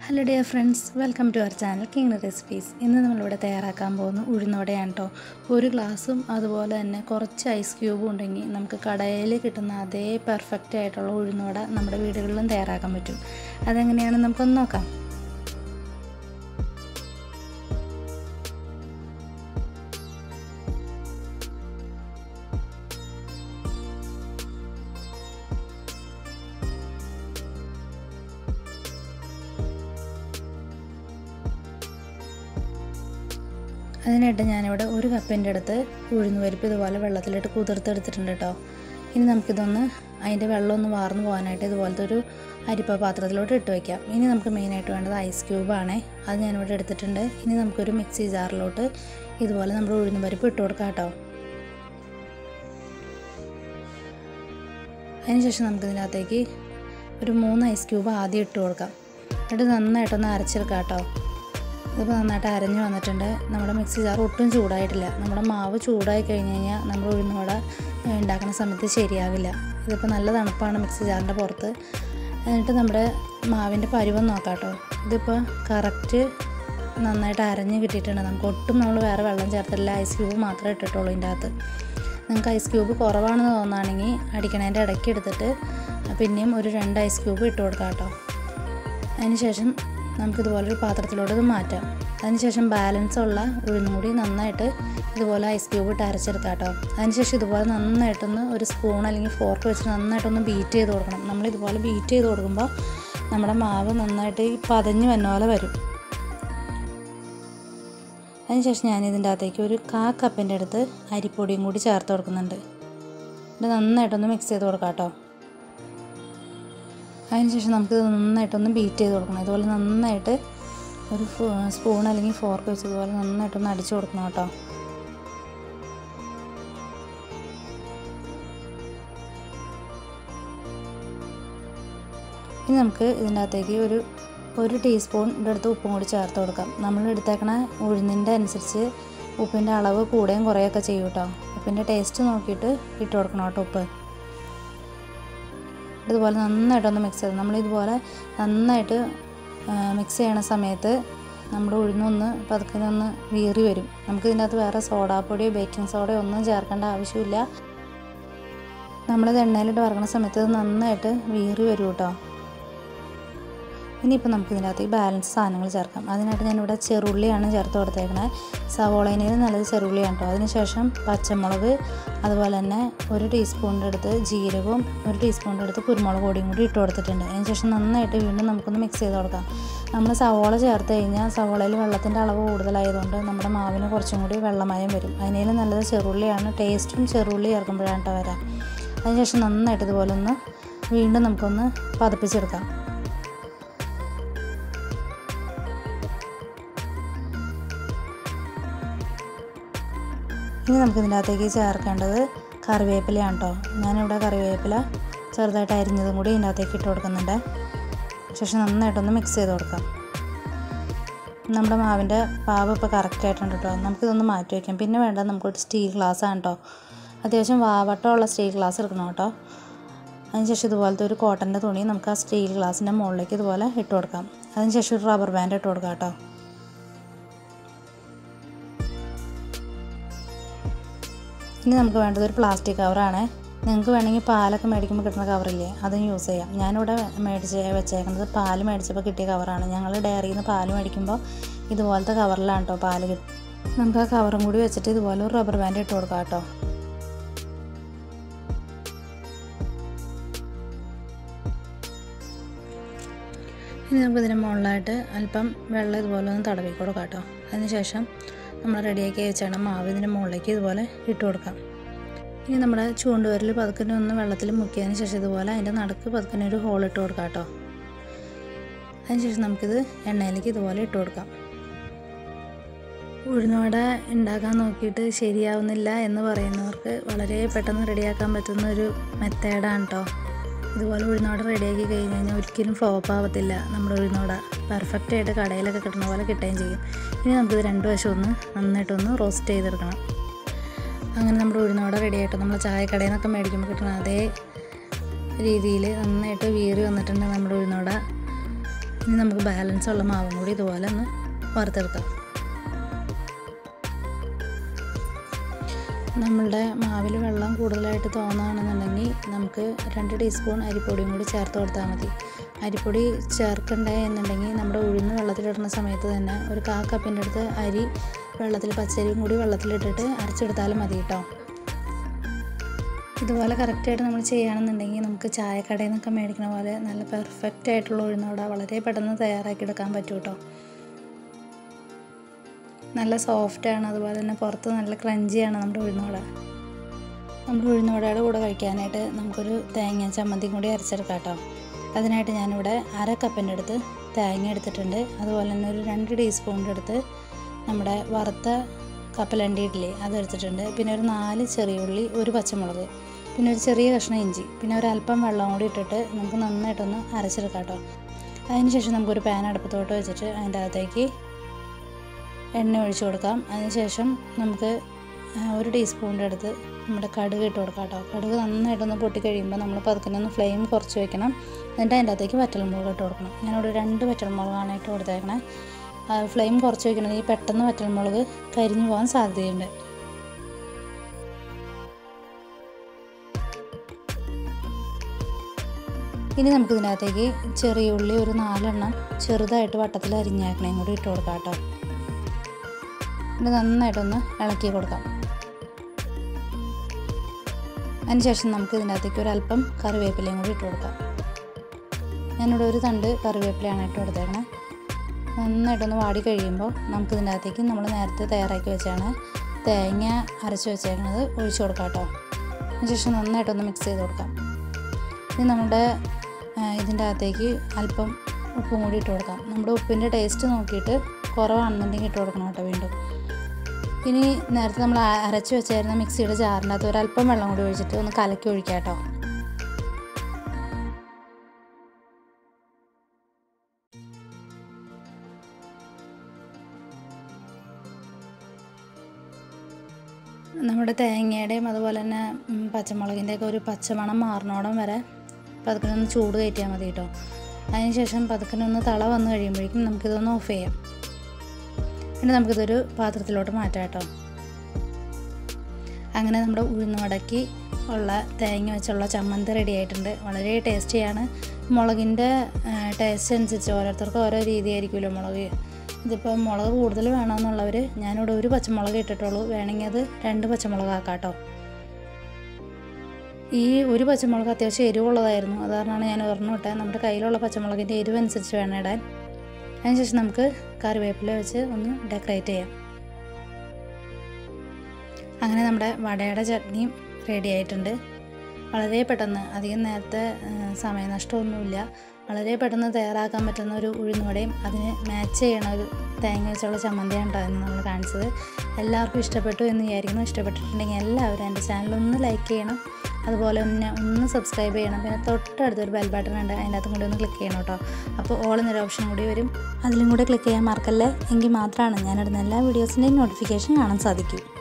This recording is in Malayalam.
hello dear friends welcome to our channel king recipes ഇന്ന് നമ്മളിവിടെ തയ്യാറാക്കാൻ പോകുന്ന ഉഴുന്നോടെയാണ് കേട്ടോ ഒരു ഗ്ലാസും അതുപോലെ തന്നെ കുറച്ച് ഐസ് ക്യൂബും ഉണ്ടെങ്കിൽ നമുക്ക് കടയിൽ കിട്ടുന്ന അതേ പെർഫെക്റ്റ് ആയിട്ടുള്ള ഉഴുന്നോട നമ്മുടെ വീടുകളിലും തയ്യാറാക്കാൻ പറ്റും അതെങ്ങനെയാണെന്ന് നമുക്കൊന്ന് നോക്കാം അതിനായിട്ട് ഞാനിവിടെ ഒരു കപ്പിൻ്റെ അടുത്ത് ഉഴുന്ന് പരിപ്പ് ഇതുപോലെ വെള്ളത്തിലിട്ട് കുതിർത്തെടുത്തിട്ടുണ്ട് കേട്ടോ ഇനി നമുക്കിതൊന്ന് അതിൻ്റെ വെള്ളം ഒന്ന് വാർന്നു പോകാനായിട്ട് ഇതുപോലത്തെ ഒരു അരിപ്പ പാത്രത്തിലോട്ട് ഇട്ട് വയ്ക്കാം ഇനി നമുക്ക് മെയിനായിട്ട് വേണ്ടത് ഐസ് ക്യൂബാണ് അത് ഞാനിവിടെ എടുത്തിട്ടുണ്ട് ഇനി നമുക്കൊരു മിക്സി ജാറിലോട്ട് ഇതുപോലെ നമ്മൾ ഉഴുന്ന് പരിപ്പ് ഇട്ട് കൊടുക്കാം കേട്ടോ അതിനുശേഷം നമുക്കിതിനകത്തേക്ക് ഒരു മൂന്ന് ഐസ് ക്യൂബ് ആദ്യം ഇട്ട് കൊടുക്കാം എന്നിട്ട് നന്നായിട്ടൊന്ന് അരച്ചെടുക്കാം കേട്ടോ ഇതിപ്പോൾ നന്നായിട്ട് അരഞ്ഞു വന്നിട്ടുണ്ട് നമ്മുടെ മിക്സി ജാർ ഒട്ടും ചൂടായിട്ടില്ല നമ്മുടെ മാവ് ചൂടായി കഴിഞ്ഞ് കഴിഞ്ഞാൽ നമ്മൾ ഉഴുന്നുവട ഉണ്ടാക്കുന്ന സമയത്ത് ശരിയാവില്ല ഇതിപ്പോൾ നല്ല തണുപ്പാണ് മിക്സി ജാറിൻ്റെ പുറത്ത് എന്നിട്ട് നമ്മുടെ മാവിൻ്റെ പരുവം നോക്കാം കേട്ടോ ഇതിപ്പോൾ കറക്റ്റ് നന്നായിട്ട് അരഞ്ഞ് കിട്ടിയിട്ടുണ്ട് നമുക്ക് ഒട്ടും നമ്മൾ വേറെ വെള്ളം ചേർത്തില്ല ഐസ് ക്യൂബ് മാത്രമേ ഇട്ടിട്ടുള്ളൂ ഇതിൻ്റെ അകത്ത് നിങ്ങൾക്ക് ഐസ് ക്യൂബ് കുറവാണെന്ന് തോന്നുകയാണെങ്കിൽ അടിക്കണതിൻ്റെ ഇടയ്ക്ക് എടുത്തിട്ട് പിന്നെയും ഒരു രണ്ട് ഐസ് ക്യൂബ് ഇട്ട് കൊടുക്കാം കേട്ടോ അതിനുശേഷം നമുക്കിതുപോലൊരു പാത്രത്തിലോട്ട് ഇത് മാറ്റാം അതിനുശേഷം ബാലൻസ് ഉള്ള ഉഴുന്നും കൂടി നന്നായിട്ട് ഇതുപോലെ ഐസ് ക്യൂബ് ഇട്ട് അരച്ചെടുക്കാം കേട്ടോ അതിനുശേഷം ഇതുപോലെ നന്നായിട്ടൊന്ന് ഒരു സ്പൂൺ അല്ലെങ്കിൽ ഫോർക്ക് വെച്ചിട്ട് നന്നായിട്ടൊന്ന് ബീറ്റ് ചെയ്ത് കൊടുക്കണം നമ്മൾ ഇതുപോലെ ബീറ്റ് ചെയ്ത് കൊടുക്കുമ്പോൾ നമ്മുടെ മാവ് നന്നായിട്ട് ഈ പതഞ്ഞ് വന്ന പോലെ വരും അതിനുശേഷം ഞാൻ ഇതിൻ്റെ അകത്തേക്ക് ഒരു കാ കപ്പിൻ്റെ അടുത്ത് അരിപ്പൊടിയും കൂടി ചേർത്ത് കൊടുക്കുന്നുണ്ട് ഇത് നന്നായിട്ടൊന്ന് മിക്സ് ചെയ്ത് കൊടുക്കാം കേട്ടോ അതിനുശേഷം നമുക്കിത് നന്നായിട്ടൊന്ന് ബീറ്റ് ചെയ്ത് കൊടുക്കണം ഇതുപോലെ നന്നായിട്ട് ഒരു സ്പൂൺ അല്ലെങ്കിൽ ഫോർക്ക് വെച്ച് ഇതുപോലെ നന്നായിട്ടൊന്ന് അടിച്ചു കൊടുക്കണം കേട്ടോ ഇനി നമുക്ക് ഇതിൻ്റെ അകത്തേക്ക് ഒരു ഒരു ടീസ്പൂണിൻ്റെ അടുത്ത് ഉപ്പും കൂടി ചേർത്ത് കൊടുക്കാം നമ്മൾ എടുത്തേക്കണ ഉഴുന്നിൻ്റെ അനുസരിച്ച് ഉപ്പിൻ്റെ അളവ് കൂടുകയും കുറയുകയൊക്കെ ചെയ്യും കേട്ടോ ഉപ്പിൻ്റെ ടേസ്റ്റ് നോക്കിയിട്ട് ഇട്ട് കൊടുക്കണം കേട്ടോ ഉപ്പ് ഇതുപോലെ നന്നായിട്ടൊന്ന് മിക്സ് ചെയ്ത് നമ്മളിതുപോലെ നന്നായിട്ട് മിക്സ് ചെയ്യണ സമയത്ത് നമ്മുടെ ഉഴുന്നൊന്ന് പതുക്കെ ഒന്ന് വീറി വരും നമുക്ക് ഇതിനകത്ത് വേറെ സോഡാപ്പൊടിയോ ബേക്കിംഗ് സോഡയോ ഒന്നും ചേർക്കേണ്ട ആവശ്യമില്ല നമ്മളിത് എണ്ണയിലിട്ട് വറക്കണ സമയത്ത് ഇത് നന്നായിട്ട് വീറി വരും കേട്ടോ ഇനിയിപ്പോൾ നമുക്ക് ഇതിനകത്ത് ഈ ബാലൻസ് സാധനങ്ങൾ ചേർക്കാം അതിനായിട്ട് ഞാനിവിടെ ചെറുള്ളിയാണ് ചേർത്ത് കൊടുത്തേക്കണത് സവോളയിനേൽ നല്ലത് ചെറുള്ളിയാണ് കേട്ടോ അതിനുശേഷം പച്ചമുളക് അതുപോലെ തന്നെ ഒരു ടീസ്പൂണിൻ്റെ അടുത്ത് ജീരകവും ഒരു ടീസ്പൂണിൻ്റെ അടുത്ത് കുരുമുളക് പൊടിയും കൂടി ഇട്ട് കൊടുത്തിട്ടുണ്ട് അതിനുശേഷം നന്നായിട്ട് വീണ്ടും നമുക്കൊന്ന് മിക്സ് ചെയ്ത് കൊടുക്കാം നമ്മൾ സവോള ചേർത്ത് കഴിഞ്ഞാൽ സവോളയിൽ വെള്ളത്തിൻ്റെ അളവ് കൂടുതലായതുകൊണ്ട് നമ്മുടെ മാവിന് കുറച്ചും കൂടി വെള്ളമയം വരും അതിനേലും നല്ലത് ചെറുള്ളിയാണ് ടേസ്റ്റും ചെറുള്ളി ചേർക്കുമ്പോഴാണ് കേട്ടോ വരാം അതിനുശേഷം നന്നായിട്ട് ഇതുപോലെ ഒന്ന് വീണ്ടും നമുക്കൊന്ന് പതപ്പിച്ചെടുക്കാം ഇനി നമുക്ക് ഇതിൻ്റെ അകത്തേക്ക് ചേർക്കേണ്ടത് കറിവേപ്പിലയാണ് കേട്ടോ ഞാനിവിടെ കറിവേപ്പില ചെറുതായിട്ട് അരിഞ്ഞതും കൂടി ഇതിൻ്റെ അകത്തേക്ക് ഇട്ട് കൊടുക്കുന്നുണ്ട് ശേഷം നന്നായിട്ടൊന്ന് മിക്സ് ചെയ്ത് കൊടുക്കാം നമ്മുടെ മാവിൻ്റെ പാവ് ഇപ്പോൾ കറക്റ്റ് ആയിട്ടുണ്ട് കേട്ടോ നമുക്കിതൊന്ന് മാറ്റി വയ്ക്കാം പിന്നെ വേണ്ടത് നമുക്കൊരു സ്റ്റീൽ ഗ്ലാസ് ആണ് കേട്ടോ അത്യാവശ്യം വാവട്ടമുള്ള സ്റ്റീൽ ഗ്ലാസ് എടുക്കണം കേട്ടോ അതിനുശേഷം ഇതുപോലത്തെ ഒരു കോട്ടൻ്റെ തുണി നമുക്ക് ആ സ്റ്റീൽ ഗ്ലാസിൻ്റെ മുകളിലേക്ക് ഇതുപോലെ ഇട്ട് കൊടുക്കാം അതിനുശേഷം ഒരു റബ്ബർ ബാൻഡ് ഇട്ട് കൊടുക്കാം കേട്ടോ ഇനി നമുക്ക് വേണ്ടത് ഒരു പ്ലാസ്റ്റിക് കവറാണ് നിങ്ങൾക്ക് വേണമെങ്കിൽ പാലൊക്കെ മേടിക്കുമ്പോൾ കിട്ടുന്ന കവറില്ലേ അതും യൂസ് ചെയ്യാം ഞാനിവിടെ മേടിച്ച് വെച്ചേക്കുന്നത് പാല് മേടിച്ചപ്പോൾ കിട്ടിയ കവറാണ് ഞങ്ങൾ ഡയറിയിൽ നിന്ന് പാല് മേടിക്കുമ്പോൾ ഇതുപോലത്തെ കവറിലാണ് കേട്ടോ പാല് കിട്ടും നമുക്ക് ആ കവറും കൂടി വെച്ചിട്ട് ഇതുപോലെ ഒരു റബ്ബർ ബാൻഡ് ഇട്ട് കൊടുക്കാം കേട്ടോ ഇനി നമുക്ക് ഇതിന് മുകളിലായിട്ട് അല്പം വെള്ളം ഇതുപോലെ ഒന്ന് തടവി കൊടുക്കാം കേട്ടോ അതിനുശേഷം നമ്മൾ റെഡിയാക്കി വെച്ചാണ് മാവ് ഇതിൻ്റെ മുകളിലേക്ക് ഇതുപോലെ ഇട്ട് കൊടുക്കാം ഇനി നമ്മുടെ ചൂണ്ടുവരൽ പതുക്കനെ ഒന്ന് വെള്ളത്തിൽ മുക്കിയതിന് ശേഷം ഇതുപോലെ അതിൻ്റെ നടുക്ക് പതുക്കനെ ഒരു ഹോൾ ഇട്ട് കൊടുക്കാം കേട്ടോ അതിനുശേഷം നമുക്കിത് എണ്ണയിലേക്ക് ഇതുപോലെ ഇട്ട് കൊടുക്കാം ഉഴുന്നുവട ഉണ്ടാക്കാൻ നോക്കിയിട്ട് ശരിയാവുന്നില്ല എന്ന് പറയുന്നവർക്ക് വളരെ പെട്ടെന്ന് റെഡിയാക്കാൻ പറ്റുന്ന ഒരു മെത്തേഡാണ് കേട്ടോ ഇതുപോലെ ഉഴുന്നോട റെഡിയാക്കി കഴിഞ്ഞ് കഴിഞ്ഞാൽ ഒരിക്കലും ഫ്ലോപ്പ് ആവത്തില്ല നമ്മുടെ ഉഴുന്നോട പെർഫെക്റ്റ് ആയിട്ട് കടയിലൊക്കെ കിട്ടുന്ന പോലെ കിട്ടുകയും ചെയ്യും ഇനി നമുക്കിത് രണ്ട് വശം ഒന്ന് നന്നായിട്ടൊന്ന് റോസ്റ്റ് ചെയ്തെടുക്കണം അങ്ങനെ നമ്മുടെ ഉഴുന്നോട റെഡി ആയിട്ട് നമ്മൾ ചായക്കടയിൽ നിന്നൊക്കെ മേടിക്കുമ്പോൾ കിട്ടുന്ന അതേ രീതിയിൽ നന്നായിട്ട് വീറി വന്നിട്ടുണ്ട് നമ്മുടെ ഉഴുന്നോട ഇനി നമുക്ക് ബാലൻസ് ഉള്ള മാവും കൂടി ഇതുപോലെ ഒന്ന് വറുത്തെടുക്കാം നമ്മളുടെ മാവിൽ വെള്ളം കൂടുതലായിട്ട് തോന്നുകയാണെന്നുണ്ടെങ്കിൽ നമുക്ക് രണ്ട് ടീസ്പൂൺ അരിപ്പൊടിയും കൂടി ചേർത്ത് കൊടുത്താൽ മതി അരിപ്പൊടി ചേർക്കണ്ടേ എന്നുണ്ടെങ്കിൽ നമ്മുടെ ഉഴുന്ന് വെള്ളത്തിലിടുന്ന സമയത്ത് തന്നെ ഒരു കാ കപ്പിൻ്റെ അടുത്ത് അരി വെള്ളത്തിൽ പച്ചരിയും കൂടി വെള്ളത്തിലിട്ടിട്ട് അരച്ചെടുത്താലും മതി കേട്ടോ ഇതുപോലെ കറക്റ്റായിട്ട് നമ്മൾ ചെയ്യുകയാണെന്നുണ്ടെങ്കിൽ നമുക്ക് ചായക്കടയിൽ നിന്നൊക്കെ മേടിക്കണ പോലെ നല്ല പെർഫെക്റ്റ് ആയിട്ടുള്ള ഉഴുന്നോട വളരെ പെട്ടെന്ന് തയ്യാറാക്കി എടുക്കാൻ പറ്റും കേട്ടോ നല്ല സോഫ്റ്റാണ് അതുപോലെ തന്നെ പുറത്ത് നല്ല ക്രഞ്ചിയാണ് നമ്മുടെ ഉഴുന്നോട നമ്മുടെ ഉഴുന്നോടയുടെ കൂടെ കഴിക്കാനായിട്ട് നമുക്കൊരു തേങ്ങ ചമ്മന്തിയും കൂടി അരച്ചെടുക്കാം കേട്ടോ അതിനായിട്ട് ഞാനിവിടെ അര കപ്പിൻ്റെ അടുത്ത് തേങ്ങ എടുത്തിട്ടുണ്ട് അതുപോലെ തന്നെ ഒരു രണ്ട് ടീസ്പൂണിൻ്റെ അടുത്ത് നമ്മുടെ വറുത്ത കപ്പലണ്ടി ഇഡ്ഡലി അതെടുത്തിട്ടുണ്ട് പിന്നെ ഒരു നാല് ചെറിയ ഉള്ളി ഒരു പച്ചമുളക് പിന്നെ ഒരു ചെറിയ കഷ്ണം ഇഞ്ചി പിന്നെ ഒരു അല്പം വെള്ളം കൂടി ഇട്ടിട്ട് നമുക്ക് നന്നായിട്ടൊന്ന് അരച്ചെടുക്കാം കേട്ടോ അതിനുശേഷം നമുക്കൊരു പാൻ അടുപ്പത്തോട്ട് വെച്ചിട്ട് അതിൻ്റെ അകത്തേക്ക് എണ്ണ ഒഴിച്ച് കൊടുക്കാം അതിനുശേഷം നമുക്ക് ഒരു ടീസ്പൂണിൻ്റെ അടുത്ത് നമ്മുടെ കടുക് ഇട്ട് കൊടുക്കാം കേട്ടോ കടുക് നന്നായിട്ടൊന്ന് പൊട്ടി കഴിയുമ്പോൾ നമ്മൾ പതുക്കെ ഒന്ന് ഫ്ലെയിം കുറച്ച് വെക്കണം എന്നിട്ട് അതിൻ്റെ അകത്തേക്ക് വറ്റൽമുളക് ഇട്ട് കൊടുക്കണം ഞാനിവിടെ രണ്ട് വറ്റൽമുളകാണ് ഇട്ട് കൊടുത്തേക്കണേ ഫ്ലെയിം കുറച്ച് വെക്കണമെങ്കിൽ പെട്ടെന്ന് വറ്റൽമുളക് കരിഞ്ഞു പോകാൻ സാധ്യതയുണ്ട് ഇനി നമുക്ക് ഇതിനകത്തേക്ക് ചെറിയ ഉള്ളി ഒരു നാലെണ്ണം ചെറുതായിട്ട് വട്ടത്തിൽ അരിഞ്ഞേക്കണേയും കൂടി ഇട്ട് കൊടുക്കാം കേട്ടോ ഇത് നന്നായിട്ടൊന്ന് ഇളക്കി കൊടുക്കാം അതിനുശേഷം നമുക്ക് ഇതിനകത്തേക്ക് ഒരു അല്പം കറിവേപ്പിലയും കൂടി ഇട്ട് കൊടുക്കാം ഞാനിവിടെ ഒരു തണ്ട് കറിവേപ്പിലയാണ് ഇട്ട് കൊടുത്തേക്കണേ നന്നായിട്ടൊന്ന് വാടി കഴിയുമ്പോൾ നമുക്ക് ഇതിൻ്റെ അകത്തേക്ക് നമ്മൾ നേരത്തെ തയ്യാറാക്കി വെച്ചാണ് തേങ്ങ അരച്ച് വെച്ചേക്കുന്നത് ഒഴിച്ച് കൊടുക്കാം കേട്ടോ അതിനുശേഷം നന്നായിട്ടൊന്ന് മിക്സ് ചെയ്ത് കൊടുക്കാം ഇനി നമ്മുടെ ഇതിൻ്റെ അകത്തേക്ക് അല്പം ഉപ്പും കൂടി ഇട്ട് കൊടുക്കാം നമ്മുടെ ഉപ്പിൻ്റെ ടേസ്റ്റ് നോക്കിയിട്ട് കുറവാണെന്നുണ്ടെങ്കിൽ ഇട്ട് കൊടുക്കണം കേട്ടോ വീണ്ടും ഇനി നേരത്തെ നമ്മൾ അരച്ച് വെച്ചായിരുന്ന മിക്സിയുടെ ജാറിൻ്റെ അകത്ത് ഒരല്പം വെള്ളം കൂടി ഒഴിച്ചിട്ട് ഒന്ന് കലക്കി ഒഴിക്കാം കേട്ടോ നമ്മുടെ തേങ്ങയുടെയും അതുപോലെ തന്നെ പച്ചമുളകിൻ്റെയൊക്കെ ഒരു പച്ചമണം മാറണോടം വരെ പതുക്കനൊന്ന് ചൂട് കയറ്റിയാൽ മതി കേട്ടോ അതിനുശേഷം പതുക്കനൊന്ന് തള വന്നു കഴിയുമ്പോഴേക്കും നമുക്കിതൊന്ന് ഓഫ് ചെയ്യാം പിന്നെ നമുക്കിതൊരു പാത്രത്തിലോട്ട് മാറ്റാം കേട്ടോ അങ്ങനെ നമ്മുടെ ഉഴുന്നുവടക്കി ഉള്ള തേങ്ങ വെച്ചുള്ള ചമ്മന്തി റെഡി ആയിട്ടുണ്ട് വളരെ ടേസ്റ്റിയാണ് മുളകിൻ്റെ ടേസ്റ്റ് അനുസരിച്ച് ഓരോരുത്തർക്കും ഓരോ രീതിയായിരിക്കുമല്ലോ മുളക് ഇതിപ്പോൾ മുളക് കൂടുതൽ വേണമെന്നുള്ളവർ ഞാനിവിടെ ഒരു പച്ചമുളക് ഇട്ടിട്ടുള്ളൂ വേണമെങ്കിൽ അത് രണ്ട് പച്ചമുളക് ആക്കാം കേട്ടോ ഈ ഒരു പച്ചമുളക് അത്യാവശ്യം എരിവുള്ളതായിരുന്നു അത് കാരണമാണ് ഞാൻ ഒരെണ്ണം ഇട്ടത് നമ്മുടെ കയ്യിലുള്ള പച്ചമുളകിൻ്റെ എരിവ് അനുസരിച്ച് വേണം ഇടാൻ അതിനുശേഷം നമുക്ക് കറിവേപ്പില വെച്ച് ഒന്ന് ഡെക്കറേറ്റ് ചെയ്യാം അങ്ങനെ നമ്മുടെ വടയുടെ ചട്നിയും റെഡി ആയിട്ടുണ്ട് വളരെ പെട്ടെന്ന് അധികം നേരത്തെ സമയനഷ്ടമൊന്നുമില്ല വളരെ പെട്ടെന്ന് തയ്യാറാക്കാൻ പറ്റുന്ന ഒരു ഉഴുന്നുവടയും അതിന് മാച്ച് ചെയ്യണ ഒരു തേങ്ങ വെച്ചുള്ള ചമ്മന്തിയാണ് ഉണ്ടായിരുന്നു നമ്മൾ കാണിച്ചത് എല്ലാവർക്കും ഇഷ്ടപ്പെട്ടു എന്ന് വിചാരിക്കുന്നു ഇഷ്ടപ്പെട്ടിട്ടുണ്ടെങ്കിൽ എല്ലാവരും എൻ്റെ ചാനൽ ഒന്ന് ലൈക്ക് ചെയ്യണം അതുപോലെ തന്നെ ഒന്ന് സബ്സ്ക്രൈബ് ചെയ്യണം പിന്നെ തൊട്ടടുത്തൊരു ബെൽ ബട്ടൺ ഉണ്ട് അതിൻ്റെ അകത്തും കൂടി ഒന്ന് ക്ലിക്ക് ചെയ്യണം കേട്ടോ അപ്പോൾ ഓൾ എന്നൊരു ഓപ്ഷൻ കൂടി വരും അതിലും കൂടെ ക്ലിക്ക് ചെയ്യാൻ മറക്കല്ലേ എങ്കിൽ മാത്രമാണ് ഞാനിടുന്ന എല്ലാ വീഡിയോസിൻ്റെയും നോട്ടിഫിക്കേഷൻ കാണാൻ സാധിക്കൂ